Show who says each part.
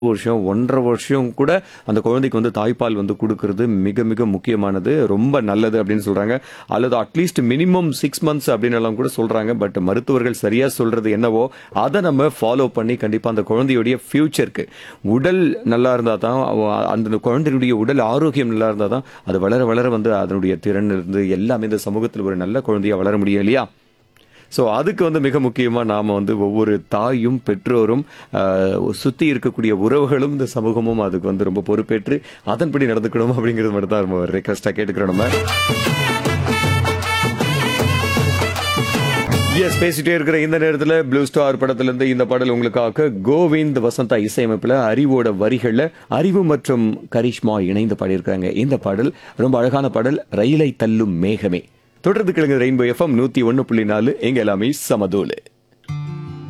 Speaker 1: வருஷம் ஒன்றரை வருஷம் கூட அந்த குழந்தைக்கு வந்து தாய்ப்பால் வந்து கொடுக்கறது மிக மிக முக்கியமானது ரொம்ப நல்லது அப்படின்னு சொல்றாங்க அல்லது அட்லீஸ்ட் மினிமம் சிக்ஸ் மந்த்ஸ் அப்படின்னு எல்லாம் கூட சொல்றாங்க பட் மருத்துவர்கள் சரியா சொல்றது என்னவோ அதை நம்ம ஃபாலோ பண்ணி கண்டிப்பா அந்த குழந்தையுடைய ஃபியூச்சருக்கு உடல் நல்லா இருந்தா தான் அவ- அந்த குழந்தையுடைய உடல் ஆரோக்கியம் நல்லா இருந்தா தான் அது வளர வளர வந்து அதனுடைய திறன் இருந்து எல்லாமே இந்த சமூகத்தில் ஒரு நல்ல குழந்தையா வளர முடியும் இல்லையா ஸோ அதுக்கு வந்து மிக முக்கியமாக நாம் வந்து ஒவ்வொரு தாயும் பெற்றோரும் சுற்றி இருக்கக்கூடிய உறவுகளும் இந்த சமூகமும் அதுக்கு வந்து ரொம்ப பொறுப்பேற்று அதன்படி நடந்துக்கணும் அப்படிங்கிறது மட்டும் தான் ரொம்ப ரெக்வஸ்ட்டாக கேட்டுக்கிறோம் நம்ம எஸ் பேசிட்டே இருக்கிற இந்த நேரத்தில் ப்ளூ ஸ்டார் படத்திலிருந்து இந்த பாடல் உங்களுக்காக கோவிந்த் வசந்தா இசையமைப்பில் அறிவோட வரிகளில் அறிவு மற்றும் கரிஷ்மா இணைந்து பாடியிருக்காங்க இந்த பாடல் ரொம்ப அழகான பாடல் ரயிலை தள்ளும் மேகமே தொடர்ந்து கிழங்கு ரெயின்போ எஃப்எம் நூற்றி ஒன்று புள்ளி நாலு எங்க எல்லாமே சமதோலு